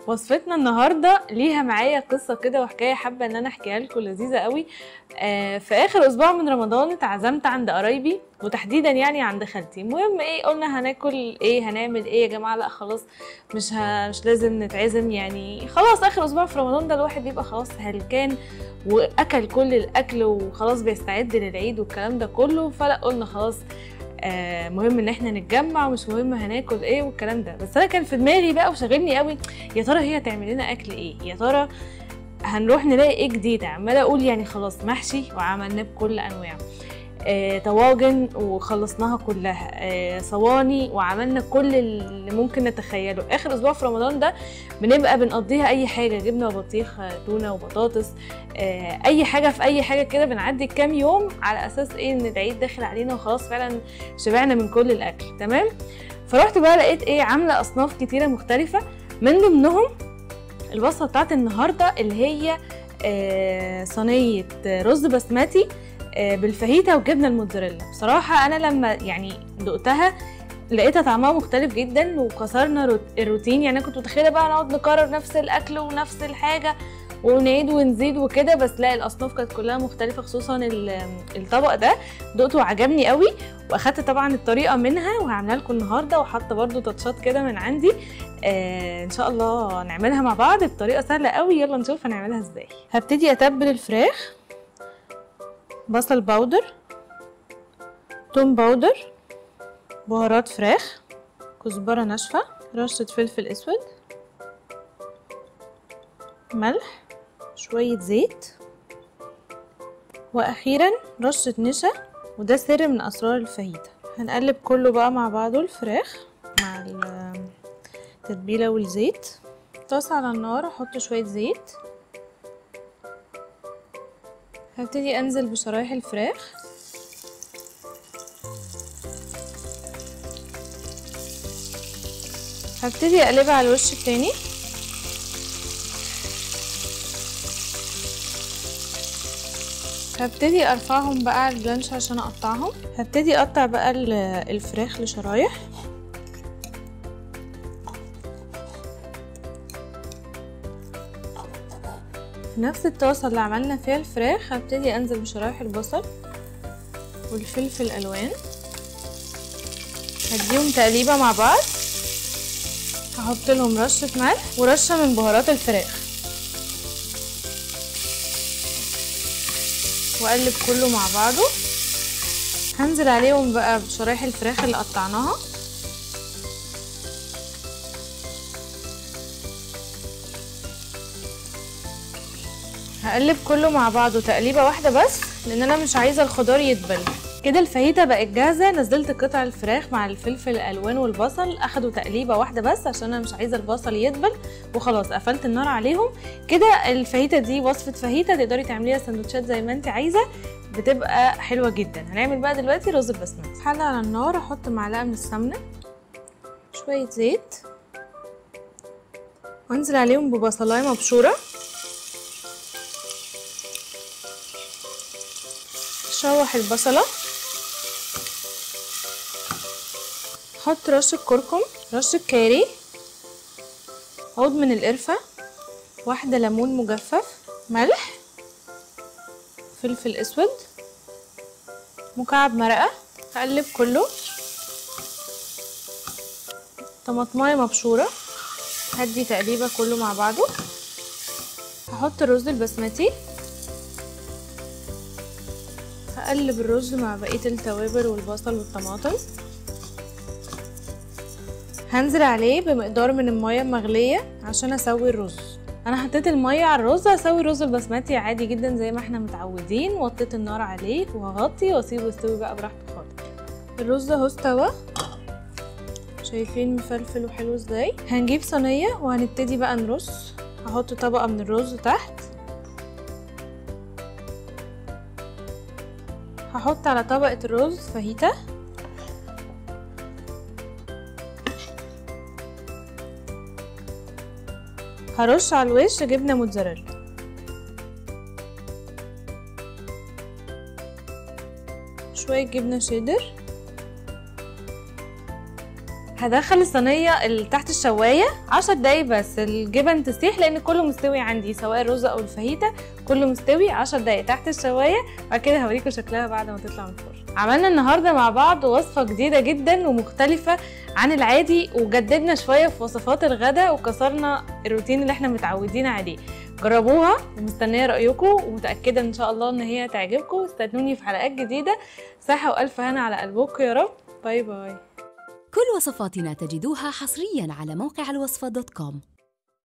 وصفتنا النهارده ليها معايا قصه كده وحكايه حابه ان انا احكيها لكم لذيذه قوي آه في اخر اسبوع من رمضان اتعزمت عند قرايبي وتحديدا يعني عند خالتي المهم ايه قلنا هناكل ايه هنعمل ايه يا جماعه لا خلاص مش ه... مش لازم نتعزم يعني خلاص اخر اسبوع في رمضان ده الواحد بيبقى خلاص هلكان واكل كل الاكل وخلاص بيستعد للعيد والكلام ده كله فلا قلنا خلاص آه مهم ان احنا نتجمع ومش مهم هناكل ايه والكلام ده بس انا كان في دماغي بقى وشاغلني قوي يا ترى هي هتعمل لنا اكل ايه يا ترى هنروح نلاقي ايه جديد عماله اقول يعني خلاص محشي وعملناه بكل انواعه آه، طواجن وخلصناها كلها آه، صواني وعملنا كل اللي ممكن نتخيله اخر اسبوع في رمضان ده بنبقى بنقضيها اي حاجه جبنه وبطيخ آه، تونه وبطاطس آه، اي حاجه في اي حاجه كده بنعدي كام يوم على اساس ايه ان العيد داخل علينا وخلاص فعلا شبعنا من كل الاكل تمام فرحت بقى لقيت ايه عامله اصناف كتيره مختلفه من ضمنهم الوصفه بتاعت النهارده اللي هي آه، صينيه رز بسمتي آه، بالفاهيتا والجبنه الموتزاريلا بصراحه انا لما يعني دقتها لقيتها طعمها مختلف جدا وكسرنا روت- الروتين يعني انا كنت متخيله بقى نقعد نكرر نفس الاكل ونفس الحاجه ونعيد ونزيد وكده بس لا الاصناف كانت كلها مختلفه خصوصا ال- الطبق ده دقته وعجبني قوي واخدت طبعا الطريقه منها وهعملها لكم النهارده وحاطه برده تاتشات كده من عندي آه ان شاء الله نعملها مع بعض بطريقه سهله قوي يلا نشوف هنعملها ازاي هبتدي اتبل الفراخ بصل باودر توم باودر بهارات فراخ كزبرة ناشفة رشة فلفل اسود ملح شوية زيت واخيرا رشة نشا وده سر من اسرار الفاهيتا هنقلب كله بقى مع بعضه الفراخ مع التتبيلة والزيت طاسة على النار احط شوية زيت هبتدي انزل بشرايح الفراخ هبتدي اقلبها على الوش التاني هبتدي ارفعهم بقى على البلانش عشان اقطعهم هبتدي اقطع بقى ال- الفراخ لشرايح في نفس الطاسة اللي عملنا فيها الفراخ هبتدي انزل بشرايح البصل والفلفل الالوان هديهم تقليبة مع بعض هحط لهم رشة ملح ورشة من بهارات الفراخ واقلب كله مع بعضه هنزل عليهم بقى بشرايح الفراخ اللي قطعناها هقلب كله مع بعضه تقليبه واحده بس لان انا مش عايزه الخضار يدبل كده الفاهيتا بقت جاهزه نزلت قطع الفراخ مع الفلفل الالوان والبصل اخدوا تقليبه واحده بس عشان انا مش عايزه البصل يدبل وخلاص قفلت النار عليهم كده الفاهيتا دي وصفه فاهيتا تقدري تعمليها سندوتشات زي ما انت عايزه بتبقى حلوه جدا هنعمل بقى دلوقتي رز بسمتي حله على النار احط معلقه من السمنه شويه زيت وانزل عليهم ببصلايه مبشوره شوح البصله حط رشة كركم رشة كاري عود من القرفة واحدة ليمون مجفف ملح فلفل اسود مكعب مرقة هقلب كله طماطماية مبشورة هدي تقليبة كله مع بعضه هحط الرز البسمتي هقلب الرز مع بقية التوابل والبصل والطماطم هنزل عليه بمقدار من المية المغلية عشان اسوي الرز انا حطيت المية على الرز هسوي الرز البسمتي عادي جدا زي ما احنا متعودين وطيت النار عليه وهغطي واسيبه يستوي بقى براحته خالص الرز اهو استوى شايفين مفلفل وحلو ازاي هنجيب صينية وهنبتدي بقى نرص هحط طبقة من الرز تحت هحط على طبقة الرز فاهيتا هرش على الوش جبنة موتزاريلا شوية جبنة شيدر هدخل الصينيه اللي تحت الشوايه 10 دقايق بس الجبن تسيح لان كله مستوي عندي سواء الرز او الفاهيتا كله مستوي 10 دقايق تحت الشوايه بعد كده هوريكم شكلها بعد ما تطلع من الفرن عملنا النهارده مع بعض وصفه جديده جدا ومختلفه عن العادي وجددنا شويه في وصفات الغداء وكسرنا الروتين اللي احنا متعودين عليه جربوها ومستنيه رايكم ومتاكده ان شاء الله ان هي تعجبكم استنوني في حلقات جديده صحه والف هنا على قلبكم يا رب باي باي كل وصفاتنا تجدوها حصريا على موقع الوصفة دوت كوم